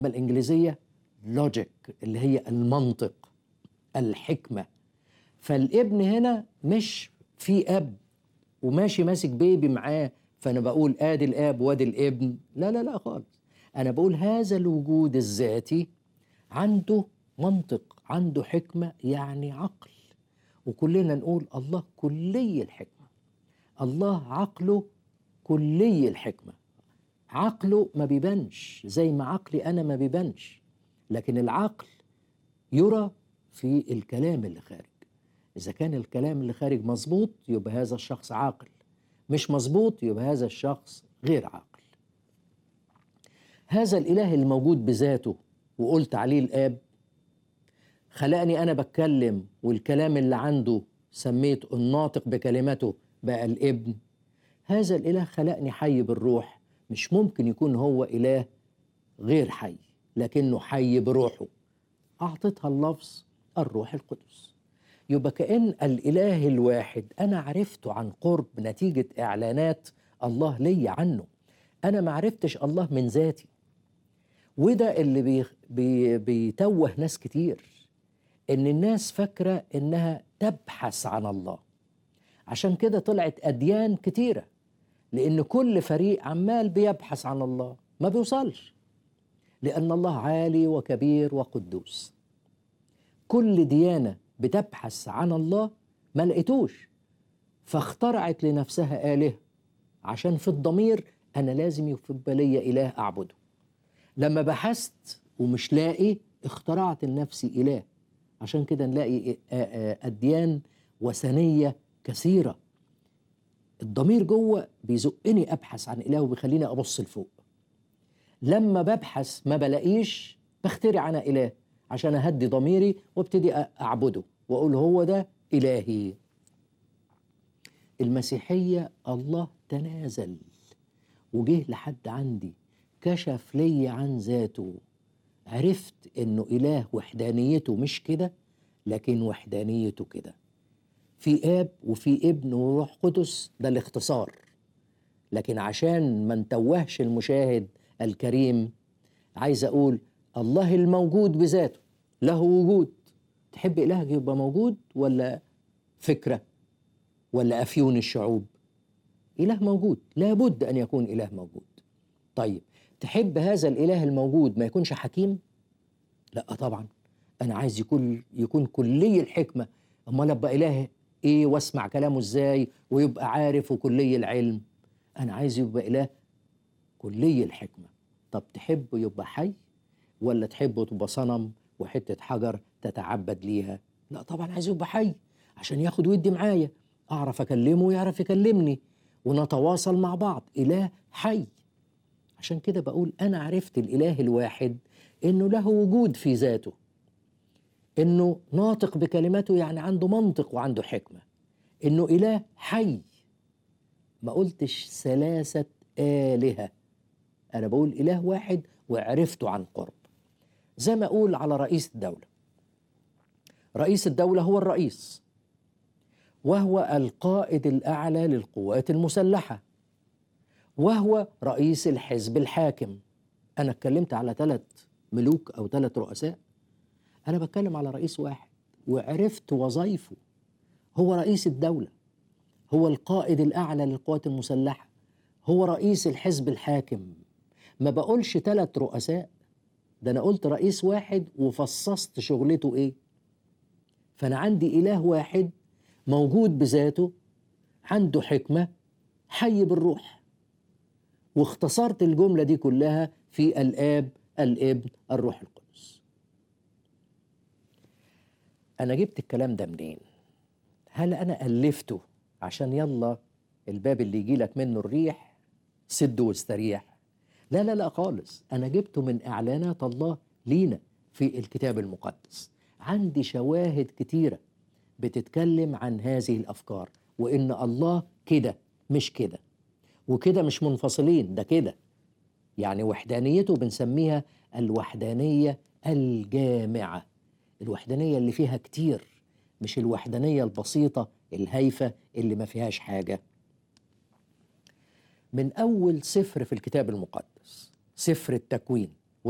الإنجليزية لوجيك اللي هي المنطق الحكمة فالابن هنا مش في أب وماشي ماسك بيبي معاه فأنا بقول آدي الآب وادي الابن لا لا لا خالص أنا بقول هذا الوجود الذاتي عنده منطق عنده حكمة يعني عقل وكلنا نقول الله كلي الحكمة الله عقله كلي الحكمة عقله ما بيبانش زي ما عقلي أنا ما بيبانش لكن العقل يرى في الكلام اللي خارج إذا كان الكلام اللي خارج مظبوط يبقى هذا الشخص عاقل مش مظبوط يبقى هذا الشخص غير عاقل هذا الإله الموجود بذاته وقلت عليه الآب خلقني أنا بتكلم والكلام اللي عنده سميت الناطق بكلمته بقى الابن هذا الإله خلقني حي بالروح مش ممكن يكون هو إله غير حي لكنه حي بروحه أعطتها اللفظ الروح القدس يبقى كأن الإله الواحد أنا عرفته عن قرب نتيجة إعلانات الله لي عنه أنا ما عرفتش الله من ذاتي وده اللي بي بي بيتوه ناس كتير إن الناس فاكرة إنها تبحث عن الله عشان كده طلعت أديان كتيرة لأن كل فريق عمال بيبحث عن الله ما بيوصلش لأن الله عالي وكبير وقدوس كل ديانة بتبحث عن الله ما لقيتوش فاخترعت لنفسها آلهة عشان في الضمير أنا لازم يبقى ليا إله أعبده لما بحثت ومش لاقي اخترعت لنفسي إله عشان كده نلاقي أديان وثنية كثيرة الضمير جوه بيزقني أبحث عن إله وبيخليني أبص لفوق لما ببحث ما بلاقيش بخترع أنا إله عشان أهدي ضميري وابتدي أعبده وأقول هو ده إلهي المسيحية الله تنازل وجه لحد عندي كشف لي عن ذاته عرفت انه اله وحدانيته مش كده لكن وحدانيته كده في اب وفي ابن وروح قدس ده الاختصار لكن عشان ما نتوهش المشاهد الكريم عايز اقول الله الموجود بذاته له وجود تحب الهك يبقى موجود ولا فكره ولا افيون الشعوب اله موجود لابد ان يكون اله موجود طيب تحب هذا الاله الموجود ما يكونش حكيم لا طبعا انا عايز يكون يكون كلي الحكمه امال ابقى اله ايه واسمع كلامه ازاي ويبقى عارف وكلي العلم انا عايز يبقى اله كلي الحكمه طب تحبه يبقى حي ولا تحبه تبقى صنم وحته حجر تتعبد ليها لا طبعا عايز يبقى حي عشان ياخد ويدي معايا اعرف اكلمه ويعرف يكلمني ونتواصل مع بعض اله حي عشان كده بقول انا عرفت الاله الواحد انه له وجود في ذاته انه ناطق بكلمته يعني عنده منطق وعنده حكمه انه اله حي ما قلتش ثلاثه الهه انا بقول اله واحد وعرفته عن قرب زي ما اقول على رئيس الدوله رئيس الدوله هو الرئيس وهو القائد الاعلى للقوات المسلحه وهو رئيس الحزب الحاكم انا اتكلمت على ثلاث ملوك او ثلاث رؤساء انا بتكلم على رئيس واحد وعرفت وظائفه هو رئيس الدوله هو القائد الاعلى للقوات المسلحه هو رئيس الحزب الحاكم ما بقولش ثلاث رؤساء ده انا قلت رئيس واحد وفصصت شغلته ايه فانا عندي اله واحد موجود بذاته عنده حكمه حي بالروح واختصرت الجمله دي كلها في الاب الابن الروح القدس انا جبت الكلام ده منين هل انا الفته عشان يلا الباب اللي يجي لك منه الريح سده واستريح لا لا لا خالص انا جبته من اعلانات الله لينا في الكتاب المقدس عندي شواهد كتيره بتتكلم عن هذه الافكار وان الله كده مش كده وكده مش منفصلين ده كده يعني وحدانيته بنسميها الوحدانيه الجامعه الوحدانيه اللي فيها كتير مش الوحدانيه البسيطه الهايفه اللي ما فيهاش حاجه من اول سفر في الكتاب المقدس سفر التكوين